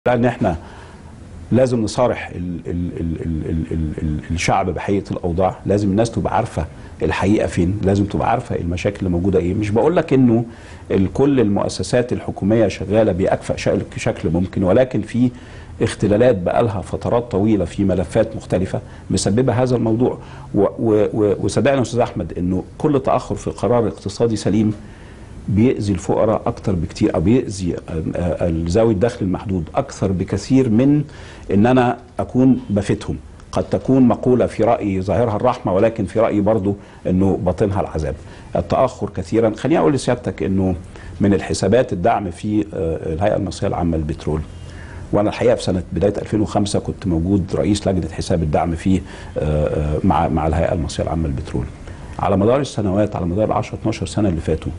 لان احنا لازم نصارح ال ال ال ال ال ال ال الشعب بحقيقه الاوضاع لازم الناس تبقى عارفه الحقيقه فين لازم تبقى عارفه المشاكل اللي موجوده ايه مش بقول لك انه ال- كل المؤسسات الحكوميه شغاله باكفأ شكل- شكل ممكن ولكن في اختلالات بقالها فترات طويله في ملفات مختلفه مسببه هذا الموضوع و- و- و- وصدقني يا استاذ احمد انه كل تاخر في قرار اقتصادي سليم بيأذي الفقراء أكتر بكتير أو بيأذي ذوي الدخل المحدود أكثر بكثير من إن أنا أكون بفتهم قد تكون مقولة في رأيي ظاهرها الرحمة ولكن في رأيي برضو أنه باطنها العذاب التأخر كثيرا خليني أقول لسيادتك أنه من الحسابات الدعم في آه، الهيئة المصرية العامة للبترول وانا الحقيقه في سنه بدايه 2005 كنت موجود رئيس لجنه حساب الدعم في آه، آه، مع مع الهيئه المصريه العامه للبترول على مدار السنوات على مدار ال 10 12 سنه اللي فاتوا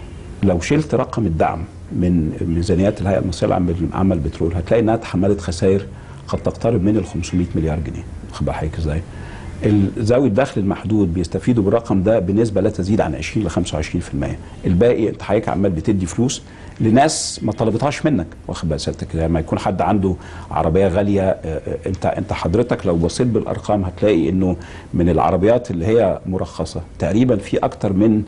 لو شلت رقم الدعم من ميزانيات الهيئه المصريه العامه العامة للبترول هتلاقي انها تحملت خسائر قد تقترب من ال 500 مليار جنيه واخد بال حضرتك ازاي؟ ال- ذوي الدخل المحدود بيستفيدوا بالرقم ده بنسبه لا تزيد عن 20 ل 25% الباقي انت حضرتك عمال بتدي فلوس لناس ما طلبتهاش منك واخد بال سيادتك لما يكون حد عنده عربيه غاليه آه، آه، انت انت حضرتك لو بصيت بالارقام هتلاقي انه من العربيات اللي هي مرخصه تقريبا في اكتر من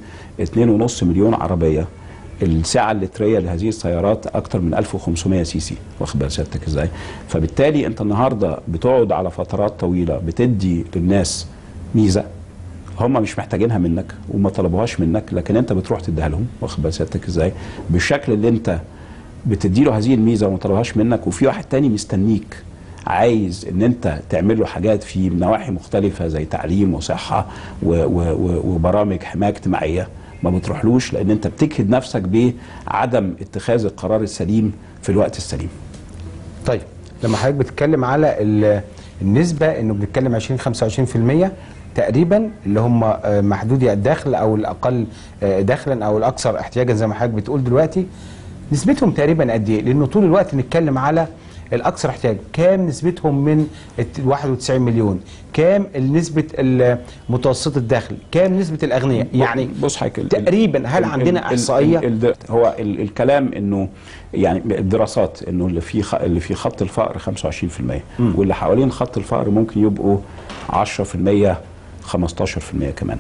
2.5 مليون عربيه السعه اللتريه لهذه السيارات اكتر من 1500 سي سي واخد بال سيادتك ازاي فبالتالي انت النهارده بتقعد على فترات طويله بتدي للناس ميزه هم مش محتاجينها منك وما طلبوهاش منك لكن انت بتروح تديها لهم واخد بال سيادتك ازاي بالشكل اللي انت بتدي له هذه الميزه وما طلبهاش منك وفي واحد تاني مستنيك عايز ان انت تعمل له حاجات في نواحي مختلفه زي تعليم وصحه و و و وبرامج حمايه اجتماعيه ما بتروحلوش لان انت بتجهد نفسك بعدم اتخاذ القرار السليم في الوقت السليم طيب لما حضرتك بتتكلم على ال- النسبه انه بنتكلم 20 25% تقريبا اللي هم آه، محدودي الدخل او الاقل آه، دخلا او الاكثر احتياجا زي ما حضرتك بتقول دلوقتي نسبتهم تقريبا قد ايه؟ لانه طول الوقت نتكلم على الاكثر احتياج كام نسبتهم من ال 91 مليون كام نسبه متوسط الدخل كام نسبه الاغنياء يعني بص حضرتك ال- تقريبا هل ال- عندنا ال- احصائيه ال- ال- هو ال- الكلام انه يعني الدراسات انه اللي في خ- اللي في خط الفقر 25% واللي حوالين خط الفقر ممكن يبقوا 10% 15% كمان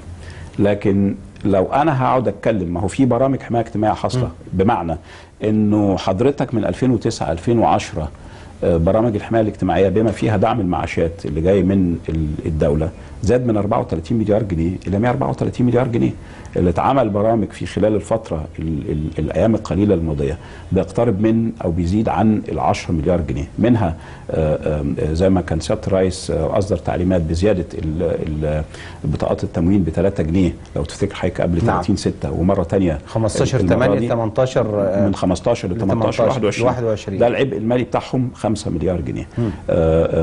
لكن لو انا هقعد اتكلم ما هو في برامج حمايه اجتماعيه حاصله بمعنى انه حضرتك من 2009 2010 آه، برامج الحمايه الاجتماعيه بما فيها دعم المعاشات اللي جاي من ال- الدوله زاد من 34 مليار جنيه الى 134 مليار جنيه اللي اتعمل برامج في خلال الفتره ال ال الايام القليله الماضيه بيقترب من او بيزيد عن ال 10 مليار جنيه منها آه، آه، زي ما كان سياده الرئيس آه، اصدر تعليمات بزياده ال- ال- بطاقات التموين ب 3 جنيه لو تفتكر حضرتك قبل نعم. 30 6 ومره ثانيه 15 8 18 آه، من 15 ل 18 18 21 21. ده العبء المالي بتاعهم 5 مليار جنيه آه آه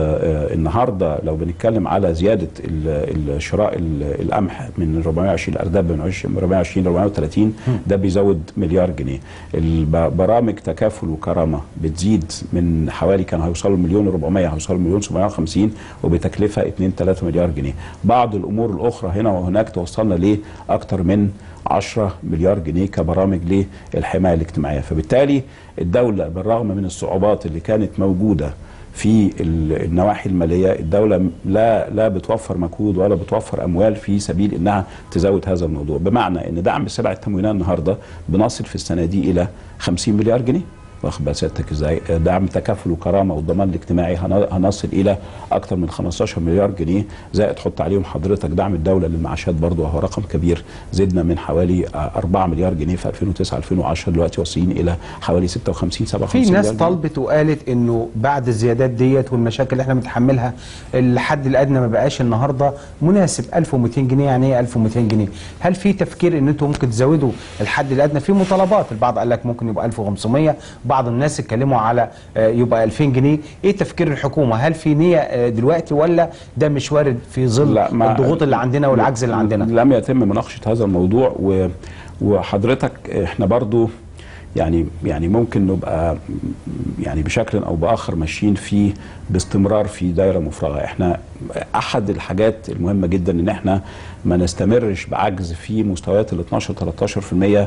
آه النهارده لو بنتكلم على زياده ال- ال- شراء ال- القمح من 420 الارداب من 420 ل 430 ده بيزود مليار جنيه الب- برامج تكافل وكرامه بتزيد من حوالي كان هيوصلوا مليون و400 هيوصلوا مليون 750 وبتكلفه 2 3 مليار جنيه بعض الامور الاخرى هنا وهناك توصلنا لاكثر من 10 مليار جنيه كبرامج للحمايه الاجتماعيه فبالتالي الدوله بالرغم من الصعوبات اللي كانت موجوده في ال- النواحي الماليه الدوله لا لا بتوفر مجهود ولا بتوفر اموال في سبيل انها تزود هذا الموضوع بمعنى ان دعم سلع التموينات النهارده بنصل في السنه دي الى 50 مليار جنيه واخد بال سيادتك ازاي دعم تكافل وكرامه والضمان الاجتماعي هن- هنصل الى اكثر من 15 مليار جنيه زائد حط عليهم حضرتك دعم الدوله للمعاشات برضه وهو رقم كبير زدنا من حوالي آه، 4 مليار جنيه في 2009 2010 دلوقتي واصلين الى حوالي 56 57 في ناس مليار جنيه. طلبت وقالت انه بعد الزيادات ديت والمشاكل اللي احنا بنتحملها الحد الادنى ما بقاش النهارده مناسب 1200 جنيه يعني ايه 1200 جنيه هل في تفكير ان انتم ممكن تزودوا الحد الادنى في مطالبات البعض قال لك ممكن يبقى 1500 بعض الناس اتكلموا على آه، يبقى 2000 جنيه ايه تفكير الحكومه هل في نيه آه، دلوقتي ولا ده مش وارد في ظل لا، ما- الضغوط اللي عندنا والعجز اللي عندنا لم يتم مناقشه هذا الموضوع و وحضرتك احنا برضو يعني يعني ممكن نبقى يعني بشكل او باخر ماشيين فيه باستمرار في دايره مفرغه احنا احد الحاجات المهمه جدا ان احنا ما نستمرش بعجز في مستويات ال 12 13%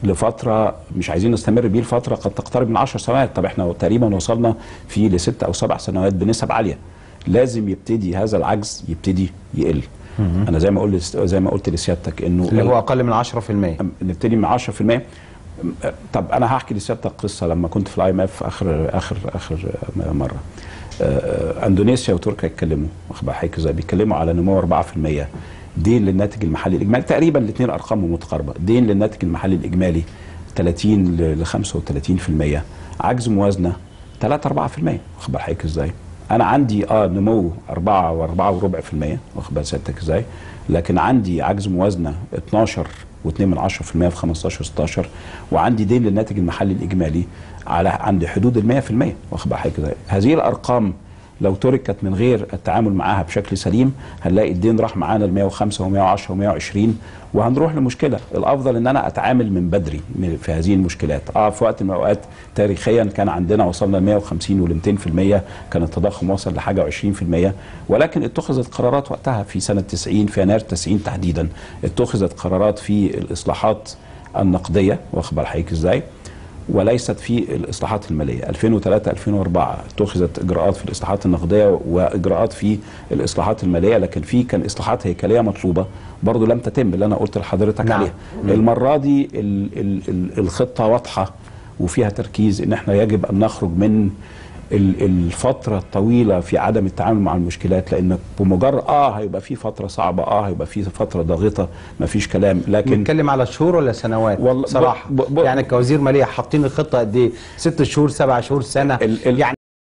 لفتره مش عايزين نستمر بيه لفتره قد تقترب من 10 سنوات طب احنا تقريبا وصلنا فيه لست او سبع سنوات بنسب عاليه لازم يبتدي هذا العجز يبتدي يقل انا زي ما قلت زي ما قلت لسيادتك انه اللي هو اقل من 10% نبتدي من 10% طب انا هحكي لسيادتك قصه لما كنت في الاي ام اف اخر اخر اخر مره آه، اندونيسيا وتركيا اتكلموا واخد بال حضرتك ازاي بيتكلموا على نمو 4% دين للناتج المحلي الاجمالي تقريبا الاثنين ارقامهم متقاربه دين للناتج المحلي الاجمالي 30 ل 35% عجز موازنه 3 4% واخد بال حضرتك ازاي انا عندي اه نمو 4 و4 وربع في المية واخد بال سيادتك ازاي لكن عندي عجز موازنه 12 و2 من 10% في 15 16 وعندي دين للناتج المحلي الاجمالي على عند حدود ال 100% واخد بال حضرتك ازاي هذه الارقام لو تركت من غير التعامل معاها بشكل سليم هنلاقي الدين راح معانا ل 105 و110 و120 وهنروح لمشكله الافضل ان انا اتعامل من بدري من- في هذه المشكلات اه في وقت من الاوقات تاريخيا كان عندنا وصلنا ل 150 ول 200% كان التضخم وصل لحاجه و20% ولكن اتخذت قرارات وقتها في سنه 90 في يناير 90 تحديدا اتخذت قرارات في الاصلاحات النقديه واخد بال حضرتك ازاي وليست في الاصلاحات الماليه 2003 2004 اتخذت اجراءات في الاصلاحات النقديه واجراءات في الاصلاحات الماليه لكن في كان اصلاحات هيكليه مطلوبه برضو لم تتم اللي انا قلت لحضرتك نعم. عليها المره دي ال ال ال الخطه واضحه وفيها تركيز ان احنا يجب ان نخرج من ال- الفتره الطويله في عدم التعامل مع المشكلات لان بمجرد اه هيبقى في فتره صعبه اه هيبقى في فتره ضاغطه مفيش كلام لكن نتكلم على شهور ولا سنوات والله- صراحه ب- ب- يعني كوزير ماليه حاطين الخطه قد ايه ست شهور سبع شهور سنه ال- ال- يعني